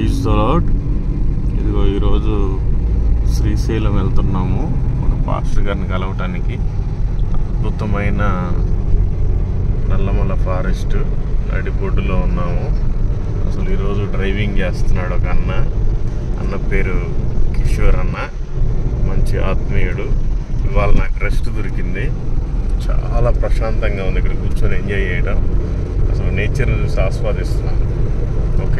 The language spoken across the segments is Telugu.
ప్రైజ్ అలాట్ ఇదిగో ఈరోజు శ్రీశైలం వెళ్తున్నాము మన పాస్టర్ గారిని కలవటానికి అద్భుతమైన నల్లమల ఫారెస్ట్ నడిబొడ్డులో ఉన్నాము అసలు ఈరోజు డ్రైవింగ్ చేస్తున్నాడు ఒక అన్న అన్న పేరు కిషోర్ అన్న మంచి ఆత్మీయుడు ఇవాళ నాకు రెస్ట్ దొరికింది చాలా ప్రశాంతంగా ఉంది ఇక్కడ కూర్చొని ఎంజాయ్ చేయడం అసలు నేచర్ని చూసి ఆస్వాదిస్తున్నాను ఓకే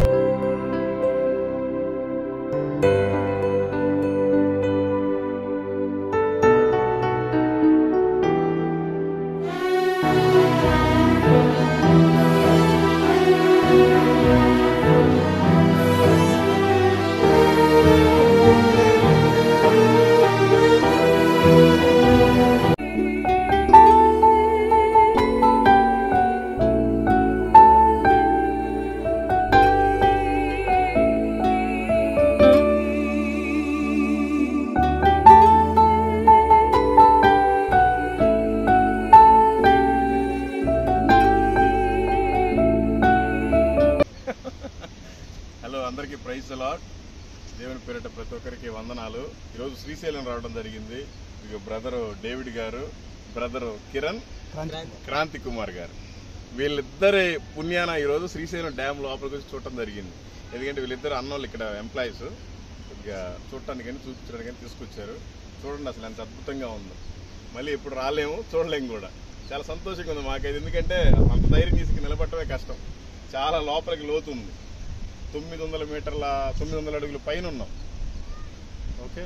హలో అందరికీ ప్రైజ్ అలాట్ దేవుని పేరిట ప్రతి ఒక్కరికి వందనాలు ఈరోజు శ్రీశైలం రావడం జరిగింది ఇక బ్రదర్ డేవిడ్ గారు బ్రదర్ కిరణ్ క్రాంతి కుమార్ గారు వీళ్ళిద్దరి పుణ్యాన ఈరోజు శ్రీశైలం డ్యామ్ లోపలికి వచ్చి చూడటం జరిగింది ఎందుకంటే వీళ్ళిద్దరు అన్నోళ్ళు ఇక్కడ ఎంప్లాయీస్ కొద్దిగా చూడటానికి కానీ చూపించడానికి కానీ తీసుకొచ్చారు చూడండి అసలు ఎంత అద్భుతంగా ఉందో మళ్ళీ ఇప్పుడు రాలేము చూడలేము కూడా చాలా సంతోషంగా ఉంది మాకైతే ఎందుకంటే అంత ధైర్యం తీసుకు నిలబడటమే కష్టం చాలా లోపలికి లోతు ఉంది తొమ్మిది వందల మీటర్ల తొమ్మిది వందల అడుగుల పైన ఉన్నాం ఓకే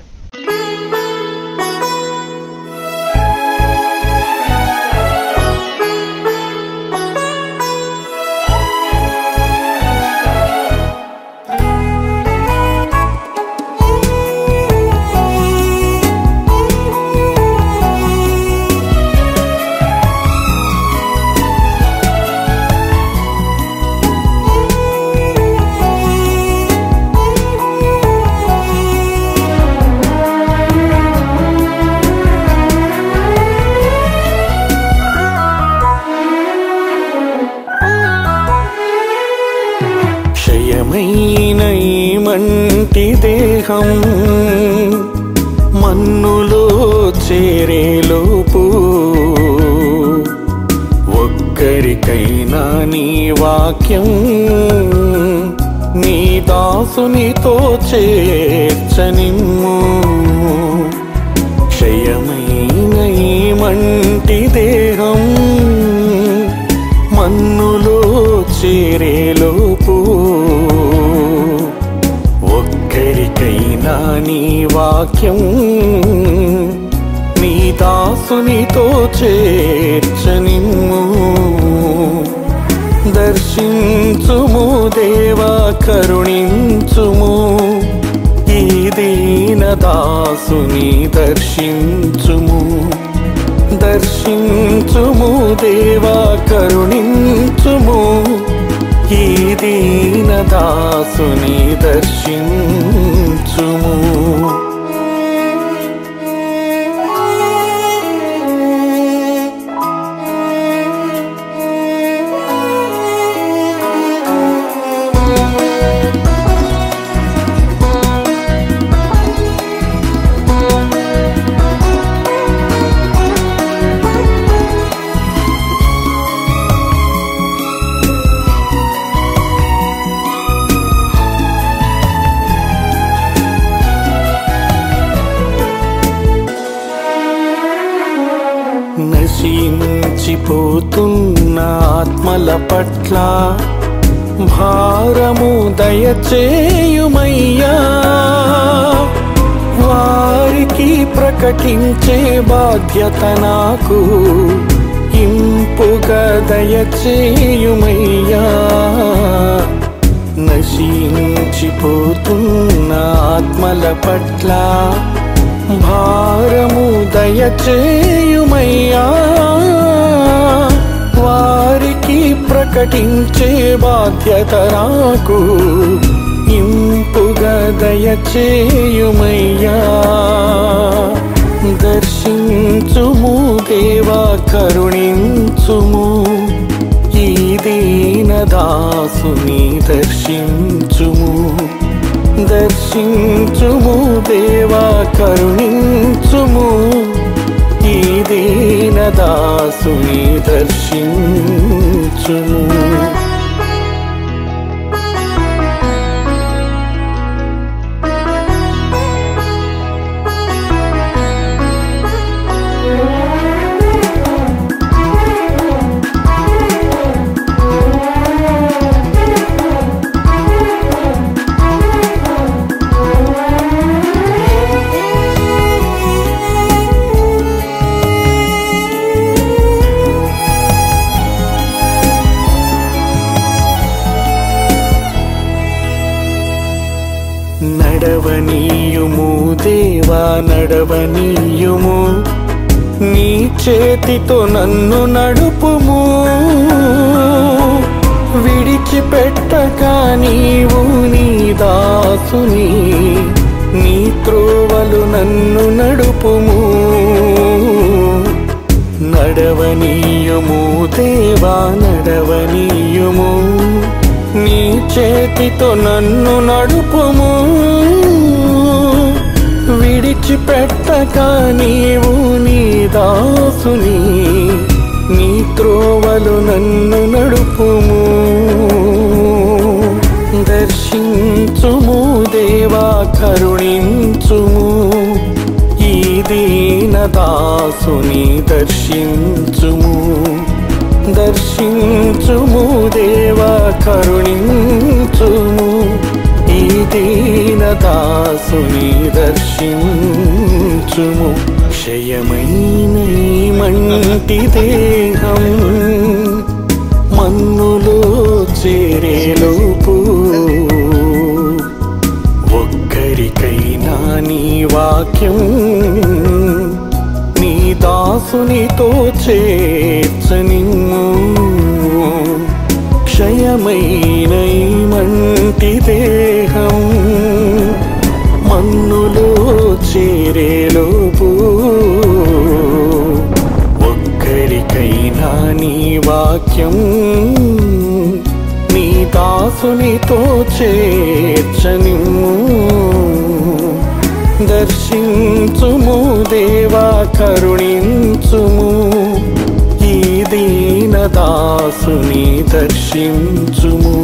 క్షయమైన ఈ మంటి దేహం మన్నులో చేరేలోపు ఒక్కరికైనా నీ వాక్యం నీ దాసునితో చేర్చనిమ్ము క్షయమైన ఈ మంటి దేహం మన్నులో చేరేలోపు ఒక్కరికైనా నీ వాక్యం నీ దాసునితో చేర్చనిమ్ము దర్శించుము దేవా కరుణించుము ఈ దీన దాసుని దర్శించుము దర్శించుము దేవా కరుణించుము ఈ దీన దాసుని దర్శించుము నశించిపోతున్న ఆత్మల పట్ల భారము దయచేయుమయ్యా వారికి ప్రకటించే బాధ్యత నాకు ఇంపుగా దయచేయుమయ్యా నశించిపోతున్న ఆత్మల పట్ల భారము దయచేయుమయ్యా వారికి ప్రకటించే బాధ్యత నాకు ఇంపుగా దయచేయుమయ్యా దర్శించుము దేవా కరుణించుము ఈ దీన దాసుని దర్శించుము దర్శించుము దర్శించుము దేవా కరుణించుము ఈ దీన దాసుని దర్శించుము నడవనీయుము దేవా నడవనీయుము నీ చేతితో నన్ను నడుపుము విడిచిపెట్టక నీవు నీ దాసుని నీ త్రోవలు నన్ను నడుపుము నడవనీయుము దేవా నడవనీయుము నీ చేతితో నన్ను నడుపుము విడిచిపెట్టక నీవు నీ దాసుని నీ త్రోవలు నన్ను నడుపుము దర్శించుము దేవా కరుణించుము ఈ దీన దాసుని దర్శించుము దర్శించుము దేవా కరుణించుము ఈ దీన దాసుని దర్శించుము క్షయమైన ఈ మంటి దేహం మన్నులో చేరేలోపు ఒక్కరికైనా నీ వాక్యం నీ దాసునితో చేర్చనిమ్ము క్షయమైన ఈ మంటి దేహం మన్నులో చేరేలోపు ఒక్కరికైనా నీ వాక్యం నీ దాసునితో చేర్చనిమ్ము దర్శించుము దేవా కరుణించుము ఈ దీన దాసుని దర్శించుము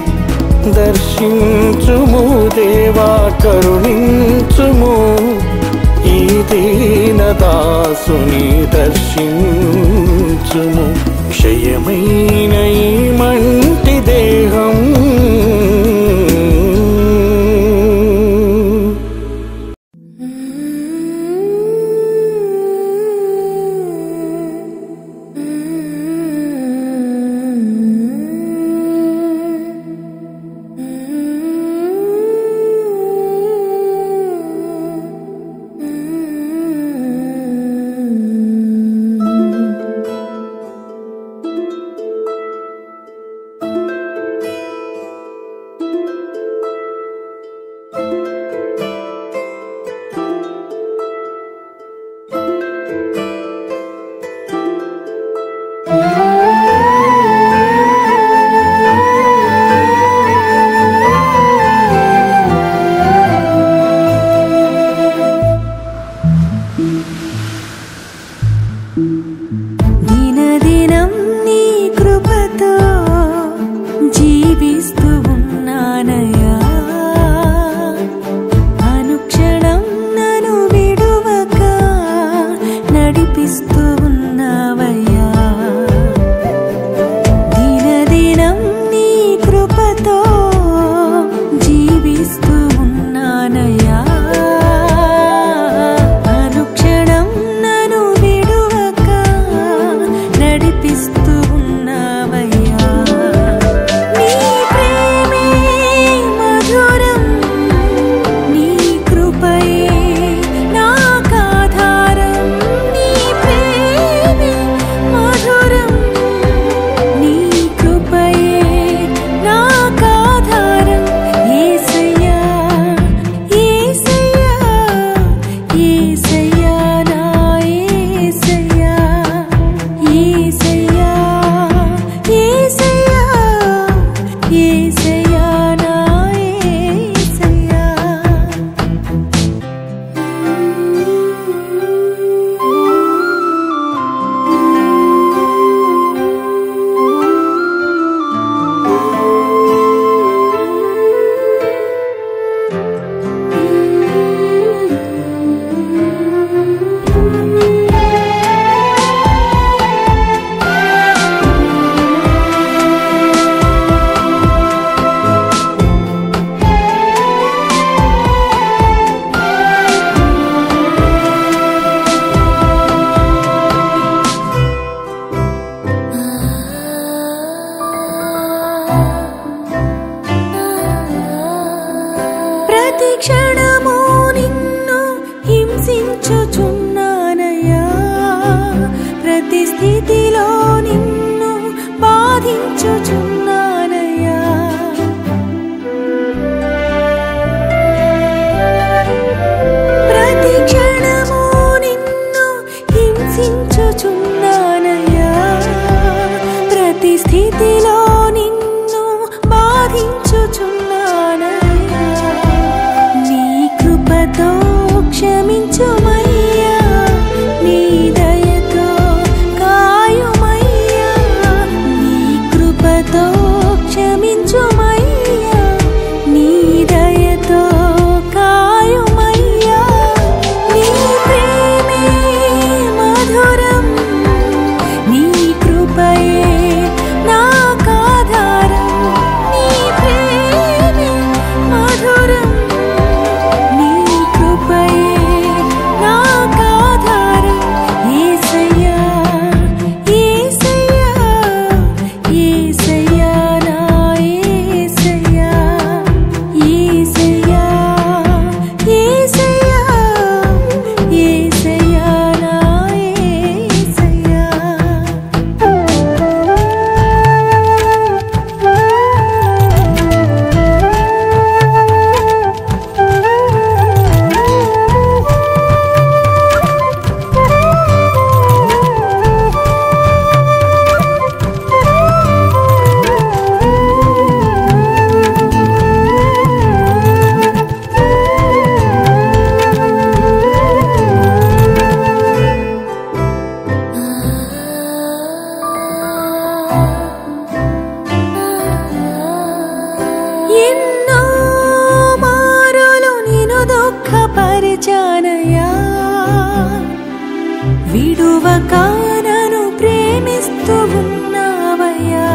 దర్శించుము దేవా కరుణించుము ఈ దీన దాసుని దర్శించుము క్షయమైన ఈ మంటి దేహం దినదినం నీ కృపతో జీవిస్తూ ఉన్నానయ్యా అనుక్షణం నన్ను విడువక నడిపిస్తూ ఉన్నావయ్యా దినదినం నీ కృపతో జీవిస్తూ ఉన్నానయ్యా అనుక్షణం నన్ను విడువక నడిపిస్తూ ఉన్నావయ్యా నీ ప్రేమే మధురం నీ కృపయే నాకాధారం నీ ప్రేమే మధురం నీ కృపయే నాకాధారం యేసయ్యా యేసయ్యా యేసయ్యా నా యేసయ్యా యేసయ్యా యేసయ్యా యేసయ్యా నా క్షణము నిన్ను హింసించుచున్నానయ్యా ప్రతి స్థితిలో నిన్ను బాధించుచున్నానయ్యా ప్రతి క్షణము నిన్ను హింసించుచున్నానయ్యా ప్రతి స్థితిలో నిన్ను బాధించుచున్నానయ్యా నీ కృపతో క్షమించుమయ్యా నీ దయతో కాయుమయ్యా నీ కృపతో క్షమించుమయ్యా నీ దయతో కాయుమయ్యా నీ ప్రేమే మధురం నీ కృపయే నాకాధారం నీ ప్రేమే మధురం నీ కృపయే నాకాధారం యేసయ్యా యేసయ్యా యేసయ్యా నా యేసయ్యా యేసయ్యా యేసయ్యా యేసయ్యా నా ఎన్నో మారులు నేను దుఃఖపరిచానయ్యా విడువక నన్ను ప్రేమిస్తూ ఉన్నావయ్యా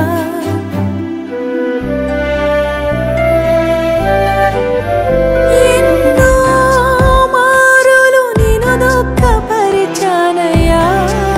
ఎన్నో మారులు నేను దుఃఖపరిచానయ్యా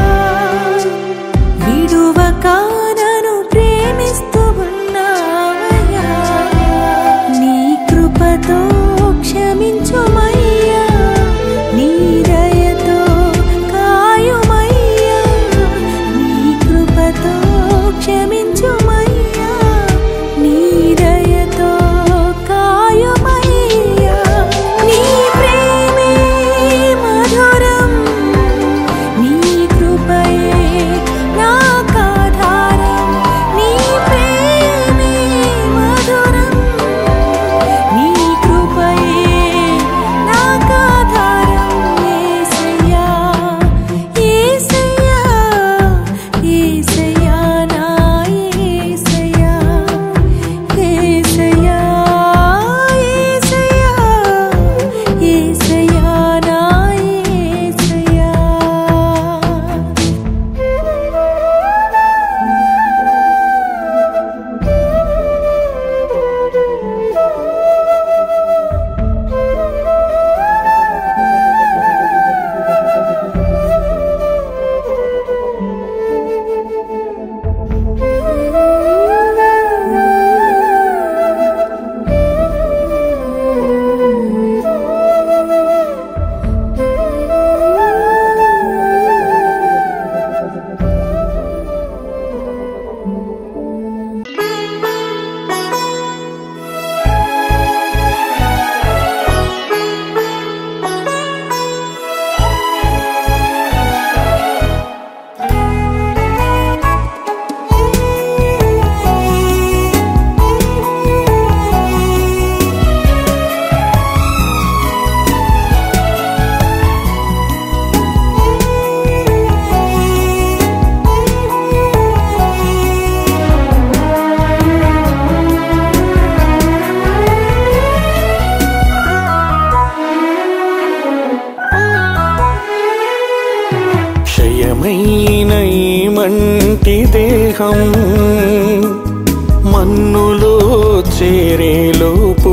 విడువక నన్ను ప్రేమిస్తూ ఉన్నావయ్యా నీ కృపతో క్షమించుమయ్యా నీ దయతో కాయుమయ్యా నీ కృపతో క్షమించుమయ్యా నీ దయతో కాయుమయ్యా నీ ప్రేమే మధురం నీ కృపయే నాకాధారం నీ ప్రేమే మధురం నీ కృపయే నాకాధారం యేసయ్యా యేసయ్యా యేసయ్యా నా యేసయ్యా యేసయ్యా యేసయ్యా యేసయ్యా నా యేసయ్యా క్షయమైన ఈ మంటి దేహం మన్నులో చేరేలోపు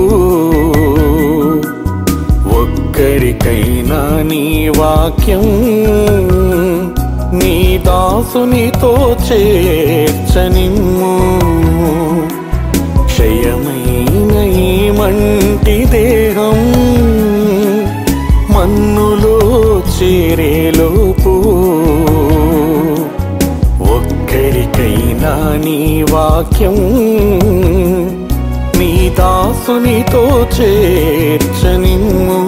ఒక్కరికైనా నీ వాక్యం నీ దాసునితో చేర్చనిమ్ము క్షయమైన ఈ మంటి దేహం వాక్యం నీ దాసునితో చేర్చనిమ్ము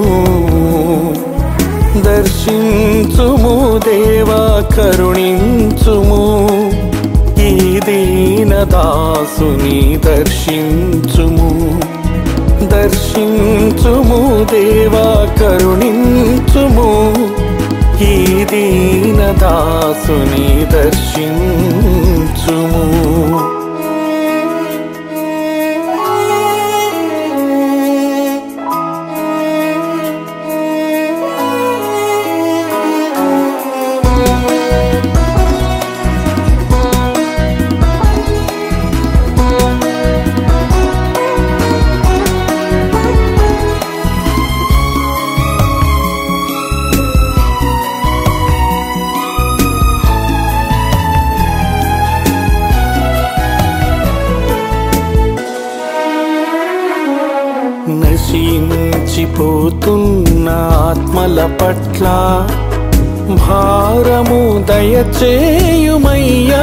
దర్శించుము దేవా కరుణించుము ఈ దీన దాసుని దర్శించుము దర్శించుము దేవా కరుణించుము ఈ దీన దాసుని దర్శించుము నశించిపోతున్న ఆత్మల పట్ల భారము దయచేయుమయ్యా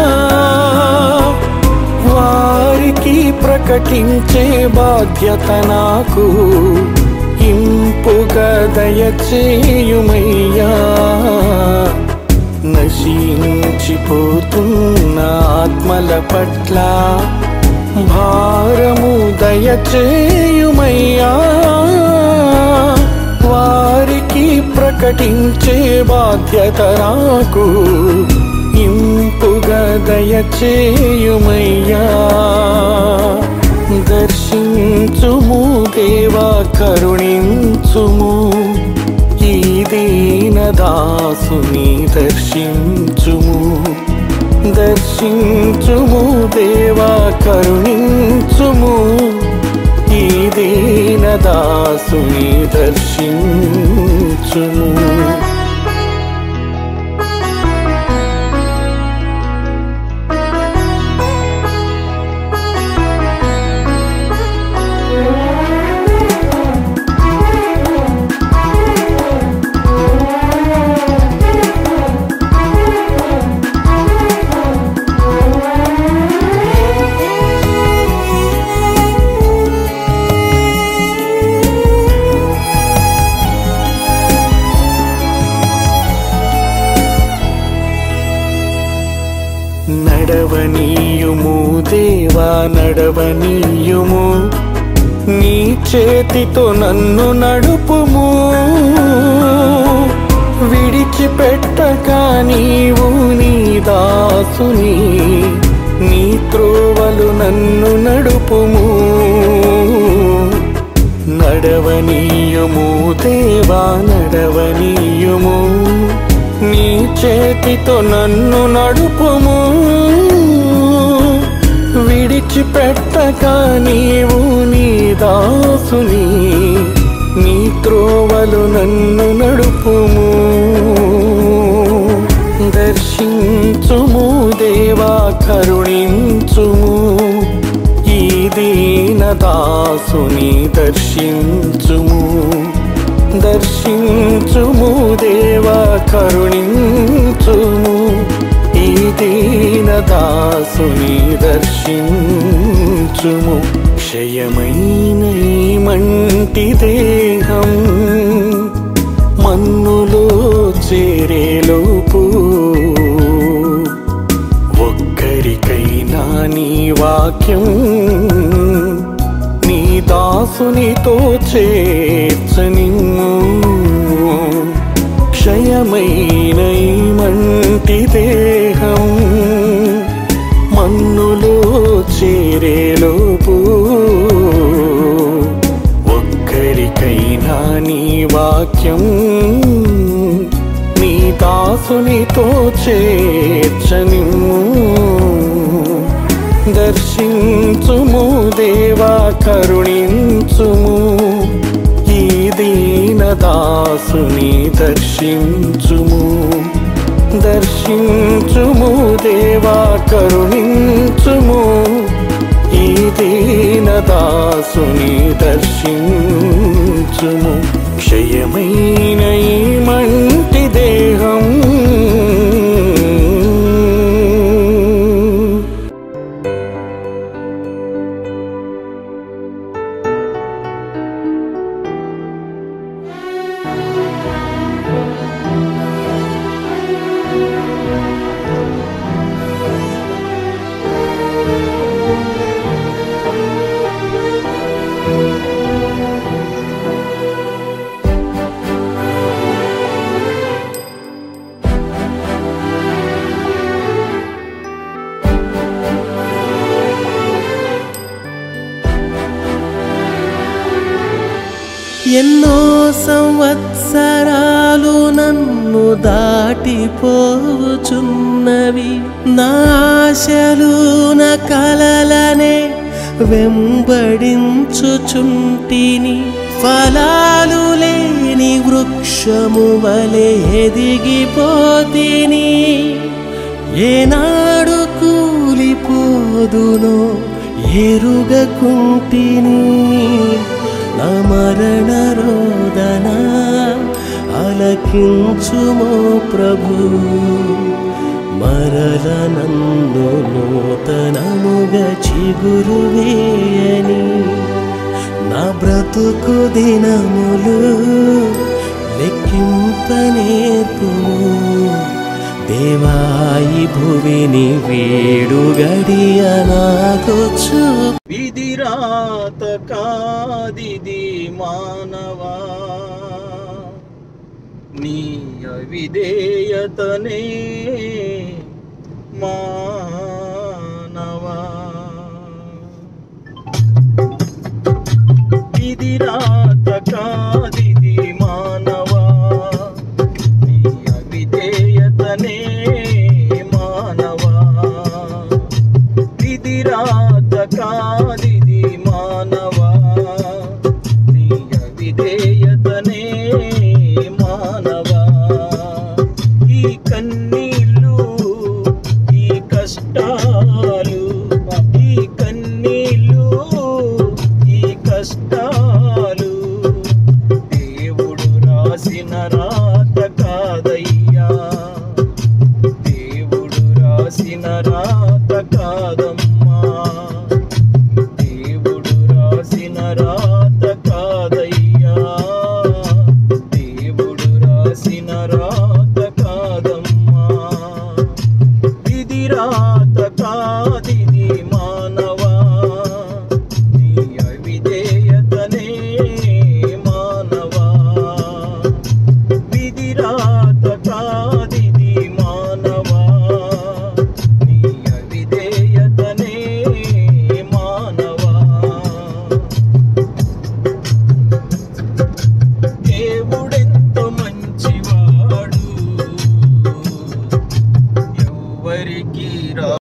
వారికి ప్రకటించే బాధ్యత నాకు ఇంపుగా దయచేయుమయ్యా నశించిపోతున్న ఆత్మల పట్ల భారము దయచేయుమయ్యా వారికి ప్రకటించే బాధ్యత నాకు ఇంపుగా దయచేయుమయ్యా దర్శించుము దేవా కరుణించుము ఈ దీన దాసుని దర్శించుము దర్శించుము దేవా కరుణించుము ఈ దీన దాసుని దర్శించుము నడవనీయుము దేవా నడవనీయుము నీ చేతితో నన్ను నడుపుము విడిచిపెట్టక నీవు నీ దాసుని నీ త్రోవలు నన్ను నడుపుము నడవనీయుము దేవా నడవనీయుము నీ చేతితో నన్ను నడుపుము విడిచిపెట్టక నీవు నీ దాసుని నీ త్రోవలు నన్ను నడుపుము దర్శించుము దేవా కరుణించుము ఈ దీన దాసుని దర్శించుము దర్శించుము దేవా కరుణించుము ఈ దీన దాసుని దర్శించుము క్షయమైన ఈ మంటి దేహం మన్నులో చేరేలోపు ఒక్కరికైనా నీ వాక్యం నీ దాసునితో చేర్చనిమ్ము క్షయమైన ఈ మంటి దేహం మన్నులో చేరేలోపు ఒక్కరికైనా నీ వాక్యం నీ దాసునితో చేర్చనిమ్ము దర్శించుము దేవా కరుణించుము ఈ దీన దాసుని దర్శించుము దర్శించుము దేవా కరుణించుము ఈ దీన దాసుని దర్శించుము క్షయమైన ఈ మంటి దేహం ఎన్నో సంవత్సరాలు నన్ను దాటిపోచున్నవి నా ఆశలు నా కలలనే వెంబడించుచుంటిని ఫలాలు లేని వృక్షము వలె ఎదిగిపోతిని ఏనాడు కూలిపోదునో ఎరుగకుంటిని నా మరణ రోదన అలకించుమో ప్రభు మరల నన్ను నూతనముగా చిగురు వేయని నా బ్రతుకు దినములు లెక్కింప నేర్పుము దేవాయి భువిని వీడు గడియ నాకు చూ విధిరాత కాదిది మానవా నీ అవిధేయతనే మానవా విధిరాత కాదిది మానవా నీ అవిధేయతనే మానవా విధిరాత కాది